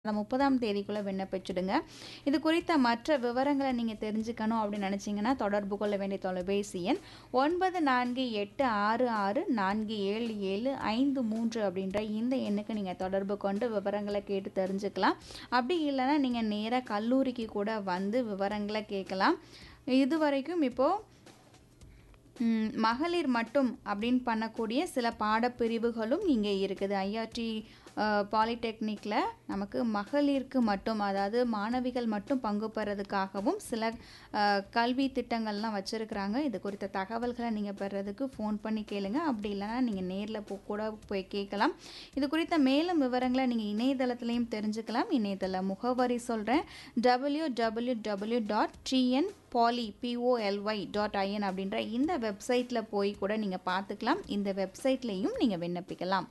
அந்த முப்பதாம் தேதிக்குள்ளே விண்ணப்பிச்சுடுங்க இது குறித்த மற்ற விவரங்களை நீங்கள் தெரிஞ்சுக்கணும் அப்படின்னு நினச்சிங்கன்னா தொடர்பு கொள்ள வேண்டிய தொலைபேசி எண் ஒன்பது நான்கு எட்டு ஆறு ஆறு நான்கு ஏழு ஏழு ஐந்து மூன்று அப்படின்ற இந்த எண்ணுக்கு நீங்கள் தொடர்பு கொண்டு விவரங்களை கேட்டு தெரிஞ்சுக்கலாம் அப்படி இல்லைன்னா நீங்கள் நேராக கல்லூரிக்கு கூட வந்து விவரங்களை கேட்கலாம் இது வரைக்கும் இப்போது ம், மகளிர் மட்டும் அப்படின்னு பண்ணக்கூடிய சில பாடப்பிரிவுகளும் இங்கே இருக்குது ஐஆர்டி பாலிடெக்னிக்கில் நமக்கு மகளிருக்கு மட்டும் அதாவது மாணவிகள் மட்டும் பங்கு பெறதுக்காகவும் சில அஹ், கல்வி திட்டங்கள்லாம் வச்சுருக்குறாங்க இது குறித்த தகவல்களை நீங்கள் பெறதுக்கு ஃபோன் பண்ணி கேளுங்க அப்படி இல்லைன்னா நீங்கள் நேரில் போ கூட போய் கேட்கலாம் இது குறித்த மேலும் விவரங்களை நீங்கள் இணையதளத்துலேயும் தெரிஞ்சுக்கலாம் இணையதள முகவரி சொல்கிறேன் W W W dot TN poly POLY dot IN அப்படின்ற இந்த வெப்சைட்டில் போய் கூட நீங்கள் பார்த்துக்கலாம் இந்த வெப்சைட்லேயும் நீங்கள் விண்ணப்பிக்கலாம்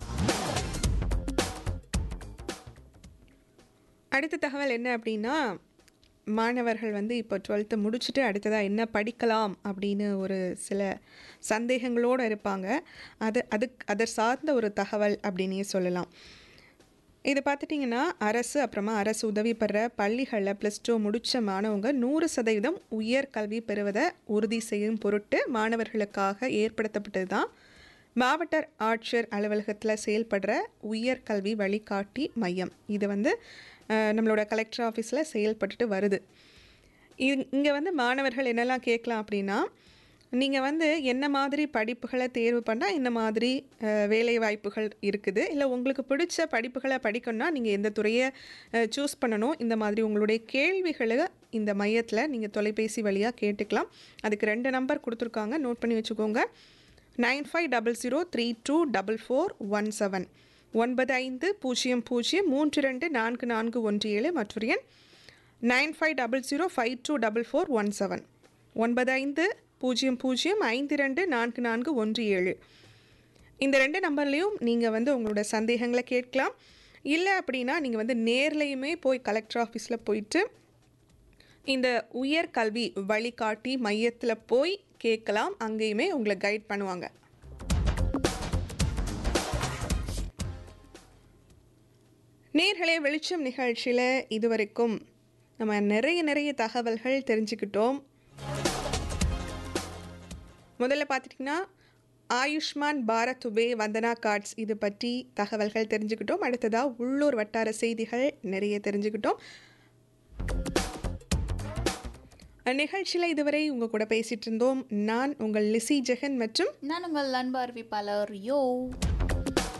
அடுத்த தகவல் என்ன அப்படின்னா மாணவர்கள் வந்து இப்போ டுவெல்த்து முடிச்சுட்டு அடுத்ததாக என்ன படிக்கலாம் அப்படின்னு ஒரு சில சந்தேகங்களோடு இருப்பாங்க அது அதுக்கு அதை சார்ந்த ஒரு தகவல் அப்படின்னே சொல்லலாம் இது பார்த்துட்டிங்கன்னா அரசு அப்புறமா அரசு உதவி பெற பள்ளிகளில் ப்ளஸ் டூ முடித்த மாணவங்க நூறு சதவீதம் உயர் கல்வி பெறுவதை உறுதி செய்யும் பொருட்டு மாணவர்களுக்காக ஏற்படுத்தப்பட்டது தான் மாவட்ட ஆட்சியர் அலுவலகத்தில் செயல்படுற உயர்கல்வி வழிகாட்டி மையம் இது வந்து அஹ், நம்மளோட கலெக்டர் ஆஃபீஸில் செயல்பட்டுட்டு வருது இங்கே வந்து மாணவர்கள் என்னெல்லாம் கேட்கலாம் அப்படின்னா நீங்கள் வந்து என்ன மாதிரி படிப்புகளை தேர்வு பண்ணால் என்ன மாதிரி அஹ், வேலை வாய்ப்புகள் இருக்குது இல்லை உங்களுக்கு பிடிச்ச படிப்புகளை படிக்கணும்னா நீங்கள் எந்த துறையை சூஸ் பண்ணணும் இந்த மாதிரி உங்களுடைய கேள்விகளை இந்த மையத்தில் நீங்கள் தொலைபேசி வழியாக கேட்டுக்கலாம் அதுக்கு ரெண்டு நம்பர் கொடுத்துருக்காங்க நோட் பண்ணி வச்சுக்கோங்க nine five double zero three two double four one seven ஒன்பது ஐந்து பூஜ்ஜியம் பூஜ்ஜியம் மூன்று ரெண்டு நான்கு நான்கு ஒன்று ஏழு மற்றொரு எண் nine five double zero five two double four one seven ஒன்பது ஐந்து பூஜ்ஜியம் பூஜ்ஜியம் ஐந்து ரெண்டு நான்கு நான்கு ஒன்று ஏழு இந்த ரெண்டு நம்பர்லேயும் நீங்கள் வந்து உங்களோட சந்தேகங்களை கேட்கலாம் இல்லை அப்படின்னா நீங்கள் வந்து நேர்லையுமே போய் கலெக்டர் ஆஃபீஸில் போயிட்டு இந்த உயர் கல்வி வழிகாட்டி மையத்தில் போய் கேட்கலாம் அங்கேயுமே உங்களை கைட் பண்ணுவாங்க நேர்களே வெளிச்சம் நிகழ்ச்சியில் இதுவரைக்கும் நம்ம நிறைய நிறைய தகவல்கள் தெரிஞ்சுக்கிட்டோம் முதல்ல பார்த்துட்டிங்கன்னா ஆயுஷ்மான் பாரத் உபே வந்தனா கார்ட்ஸ் இது பற்றி தகவல்கள் தெரிஞ்சுக்கிட்டோம் அடுத்ததாக உள்ளூர் வட்டார செய்திகள் நிறைய தெரிஞ்சுக்கிட்டோம் நிகழ்ச்சியில் இதுவரை உங்கள் கூட பேசிகிட்டு இருந்தோம் நான் உங்கள் லிசி ஜெகன் மற்றும் நான் உங்கள் அன்பு அறிவிப்பாளர் யோ